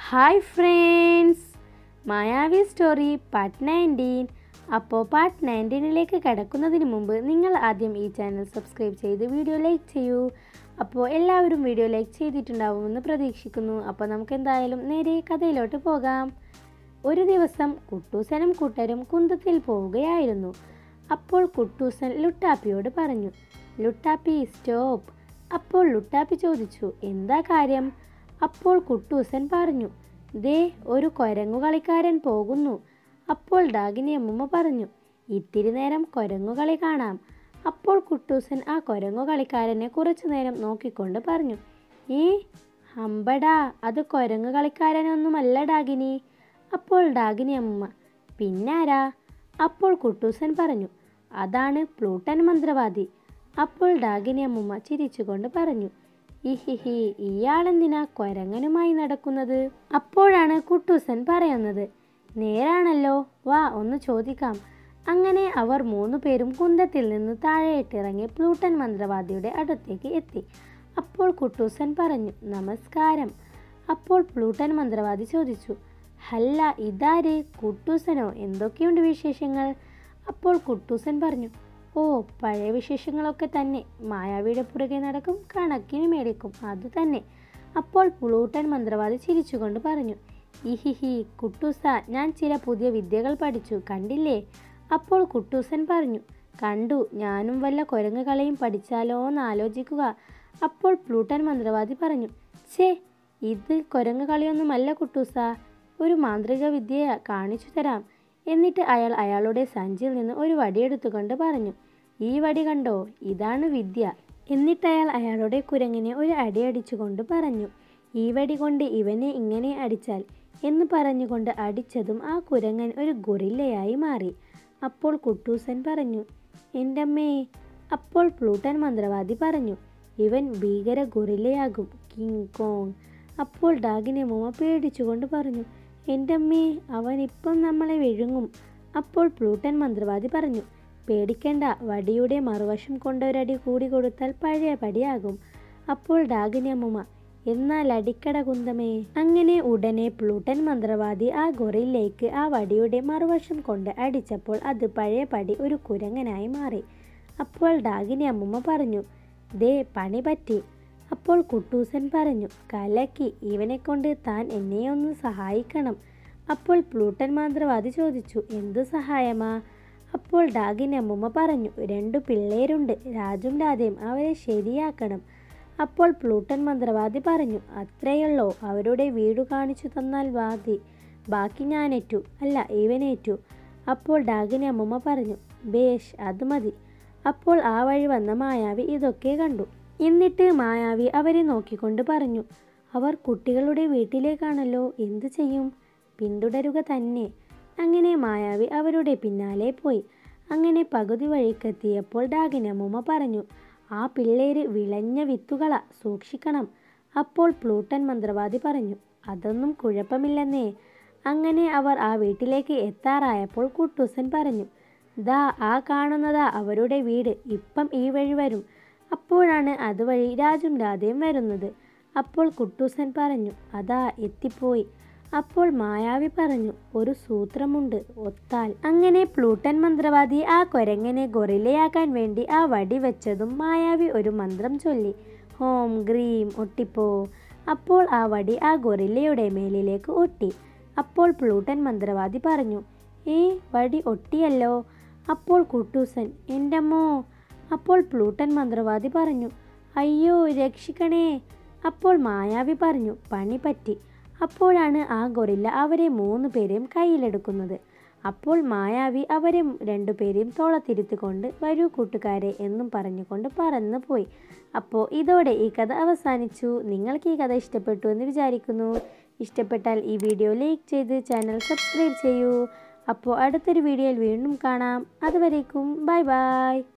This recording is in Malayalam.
hi friends Mayavi story part nineteen അപ്പോൾ പാർട്ട് നയൻറ്റീനിലേക്ക് കടക്കുന്നതിന് മുമ്പ് നിങ്ങൾ ആദ്യം ഈ ചാനൽ സബ്സ്ക്രൈബ് ചെയ്ത് വീഡിയോ ലൈക്ക് ചെയ്യൂ അപ്പോൾ എല്ലാവരും വീഡിയോ ലൈക്ക് ചെയ്തിട്ടുണ്ടാവുമെന്ന് പ്രതീക്ഷിക്കുന്നു അപ്പോൾ നമുക്ക് എന്തായാലും നേരെ കഥയിലോട്ട് പോകാം ഒരു ദിവസം കുട്ടൂസനും കൂട്ടരും കുന്തത്തിൽ പോവുകയായിരുന്നു അപ്പോൾ കുട്ടൂസൻ ലുട്ടാപ്പിയോട് പറഞ്ഞു ലുട്ടാപ്പി സ്റ്റോപ്പ് അപ്പോൾ ലുട്ടാപ്പി ചോദിച്ചു എന്താ കാര്യം അപ്പോൾ കുട്ടൂസൻ പറഞ്ഞു ദേ ഒരു കൊരങ്ങു കളിക്കാരൻ പോകുന്നു അപ്പോൾ ഡാഗിനി അമ്മുമ്മ പറഞ്ഞു ഇത്തിരി നേരം കൊരങ്ങു കളി കാണാം അപ്പോൾ കുട്ടൂസൻ ആ കൊരങ്ങു കളിക്കാരനെ കുറച്ചു നേരം നോക്കിക്കൊണ്ട് പറഞ്ഞു ഏ ഹമ്പടാ അത് കൊരങ്ങു കളിക്കാരനൊന്നുമല്ല ഡാഗിനി അപ്പോൾ ഡാഗിനി അമ്മ പിന്നാരാ അപ്പോൾ കുട്ടൂസൻ പറഞ്ഞു അതാണ് പ്ലൂട്ടൻ മന്ത്രവാദി അപ്പോൾ ഡാഗിനി അമ്മുമ്മ ചിരിച്ചുകൊണ്ട് പറഞ്ഞു ഇഹിഹി ഇയാളെന്തിനാ കൊരങ്ങനുമായി നടക്കുന്നത് അപ്പോഴാണ് കുട്ടൂസൻ പറയുന്നത് നേരാണല്ലോ വാ ഒന്ന് ചോദിക്കാം അങ്ങനെ അവർ മൂന്നു പേരും കുന്തത്തിൽ നിന്ന് താഴെയിട്ടിറങ്ങി പ്ലൂട്ടൻ മന്ത്രവാദിയുടെ അടുത്തേക്ക് എത്തി അപ്പോൾ കുട്ടൂസൻ പറഞ്ഞു നമസ്കാരം അപ്പോൾ പ്ലൂട്ടൻ മന്ത്രവാദി ചോദിച്ചു ഹല്ല ഇതാര് കുട്ടൂസനോ എന്തൊക്കെയുണ്ട് വിശേഷങ്ങൾ അപ്പോൾ കുട്ടൂസൻ പറഞ്ഞു ഓ പഴയ വിശേഷങ്ങളൊക്കെ തന്നെ മായാവിയുടെ പുറകെ നടക്കും കണക്കിന് മേടിക്കും അത് തന്നെ അപ്പോൾ പ്ലൂട്ടൻ മന്ത്രവാദി ചിരിച്ചുകൊണ്ട് പറഞ്ഞു ഇഹിഹി കുട്ടൂസ ഞാൻ ചില പുതിയ വിദ്യകൾ പഠിച്ചു കണ്ടില്ലേ അപ്പോൾ കുട്ടൂസൻ പറഞ്ഞു കണ്ടു ഞാനും വല്ല കുരങ്ങ് കളയും പഠിച്ചാലോ എന്ന് ആലോചിക്കുക അപ്പോൾ പ്ലൂട്ടൻ മന്ത്രവാദി പറഞ്ഞു ഛേ ഇത് കുരങ്ങ് കളിയൊന്നുമല്ല കുട്ടൂസ ഒരു മാന്ത്രിക വിദ്യ കാണിച്ചു തരാം എന്നിട്ട് അയാൾ അയാളുടെ സഞ്ചിയിൽ നിന്ന് ഒരു വടിയെടുത്തുകൊണ്ട് പറഞ്ഞു ഈ വടി കണ്ടോ ഇതാണ് വിദ്യ എന്നിട്ട് അയാൾ അയാളുടെ കുരങ്ങിനെ ഒരു അടി അടിച്ചുകൊണ്ട് പറഞ്ഞു ഈ വടി കൊണ്ട് ഇവനെ ഇങ്ങനെ അടിച്ചാൽ എന്ന് പറഞ്ഞുകൊണ്ട് അടിച്ചതും ആ കുരങ്ങൻ ഒരു ഗൊറില്ലയായി മാറി അപ്പോൾ കുട്ടൂസൻ പറഞ്ഞു എൻ്റെ അമ്മേ അപ്പോൾ പ്ലൂട്ടൻ മന്ത്രവാദി പറഞ്ഞു ഇവൻ ഭീകര ഗൊറില്ലയാകും കിങ് കോങ് അപ്പോൾ ഡാഗിനെ മോമ പേടിച്ചുകൊണ്ട് പറഞ്ഞു എൻ്റെ അമ്മേ അവൻ ഇപ്പം നമ്മളെ വിഴുങ്ങും അപ്പോൾ പ്ലൂട്ടൻ മന്ത്രവാദി പറഞ്ഞു പേടിക്കേണ്ട വടിയുടെ മറുവശം കൊണ്ടൊരടി കൂടി കൊടുത്താൽ പഴയ പടിയാകും അപ്പോൾ ഡാഗിനി അമ്മുമ്മ എന്നാൽ അടിക്കട കുന്തമേ അങ്ങനെ ഉടനെ പ്ലൂട്ടൻ മന്ത്രവാദി ആ ഗൊറിലേക്ക് ആ വടിയുടെ മറുവശം കൊണ്ട് അടിച്ചപ്പോൾ അത് പഴയ പടി ഒരു കുരങ്ങനായി മാറി അപ്പോൾ ഡാഗിനി അമ്മുമ്മ പറഞ്ഞു ദേ പണി പറ്റി അപ്പോൾ കുട്ടൂസൻ പറഞ്ഞു കലക്കി ഇവനെ കൊണ്ട് താൻ എന്നെ ഒന്ന് സഹായിക്കണം അപ്പോൾ പ്ലൂട്ടൻ മന്ത്രവാദി ചോദിച്ചു എന്തു സഹായമാ അപ്പോൾ ഡാഗിനി അമ്മുമ്മ പറഞ്ഞു രണ്ടു പിള്ളേരുണ്ട് രാജും രാധയും അവരെ ശരിയാക്കണം അപ്പോൾ പ്ലൂട്ടൻ മന്ത്രവാദി പറഞ്ഞു അത്രയുള്ളോ അവരുടെ വീട് കാണിച്ചു തന്നാൽ വാതി ബാക്കി ഞാനേറ്റു അല്ല ഇവനേറ്റു അപ്പോൾ ഡാഗിനി അമ്മുമ്മ പറഞ്ഞു ബേഷ് അത് മതി അപ്പോൾ ആ വഴി വന്ന മായാവി ഇതൊക്കെ കണ്ടു എന്നിട്ട് മായാവി അവരെ നോക്കിക്കൊണ്ട് പറഞ്ഞു അവർ കുട്ടികളുടെ വീട്ടിലേക്കാണല്ലോ എന്തു ചെയ്യും പിന്തുടരുക തന്നെ അങ്ങനെ മായാവി അവരുടെ പിന്നാലെ പോയി അങ്ങനെ പകുതി വഴിക്കെത്തിയപ്പോൾ ഡാഗിനമ്മൂമ്മ പറഞ്ഞു ആ പിള്ളേര് വിളഞ്ഞ വിത്തുകളാ സൂക്ഷിക്കണം അപ്പോൾ പ്ലൂട്ടൻ മന്ത്രവാദി പറഞ്ഞു അതൊന്നും കുഴപ്പമില്ലെന്നേ അങ്ങനെ അവർ ആ വീട്ടിലേക്ക് എത്താറായപ്പോൾ കുട്ടൂസൻ പറഞ്ഞു ദാ ആ കാണുന്നതാ അവരുടെ വീട് ഇപ്പം ഈ വഴി വരും അപ്പോഴാണ് അതുവഴി രാജും രാധയും വരുന്നത് അപ്പോൾ കുട്ടൂസൻ പറഞ്ഞു അതാ എത്തിപ്പോയി അപ്പോൾ മായാവി പറഞ്ഞു ഒരു സൂത്രമുണ്ട് ഒത്താൽ അങ്ങനെ പ്ലൂട്ടൻ മന്ത്രവാദി ആ കൊരങ്ങനെ ഗൊറില്ലയാക്കാൻ വേണ്ടി ആ വടി വെച്ചതും മായാവി ഒരു മന്ത്രം ചൊല്ലി ഹോം ഗ്രീം ഒട്ടിപ്പോ അപ്പോൾ ആ വടി ആ ഗൊറില്ലയുടെ മേലിലേക്ക് ഒട്ടി അപ്പോൾ പ്ലൂട്ടൻ മന്ത്രവാദി പറഞ്ഞു ഏ വടി ഒട്ടിയല്ലോ അപ്പോൾ കുട്ടൂസൻ എൻ്റമ്മോ അപ്പോൾ പ്ലൂട്ടൻ മന്ത്രവാദി പറഞ്ഞു അയ്യോ രക്ഷിക്കണേ അപ്പോൾ മായാവി പറഞ്ഞു പണി പറ്റി അപ്പോഴാണ് ആ ഗൊറില്ല അവരെ മൂന്ന് പേരെയും കയ്യിലെടുക്കുന്നത് അപ്പോൾ മായാവി അവരെ രണ്ടുപേരെയും തോളത്തിരുത്തിക്കൊണ്ട് വരൂ കൂട്ടുകാരെ എന്നും പറഞ്ഞുകൊണ്ട് പറന്നു പോയി അപ്പോൾ ഇതോടെ ഈ കഥ അവസാനിച്ചു നിങ്ങൾക്ക് ഈ കഥ ഇഷ്ടപ്പെട്ടു എന്ന് വിചാരിക്കുന്നു ഇഷ്ടപ്പെട്ടാൽ ഈ വീഡിയോ ലൈക്ക് ചെയ്ത് ചാനൽ സബ്സ്ക്രൈബ് ചെയ്യൂ അപ്പോൾ അടുത്തൊരു വീഡിയോയിൽ വീണ്ടും കാണാം അതുവരേക്കും ബൈ ബൈ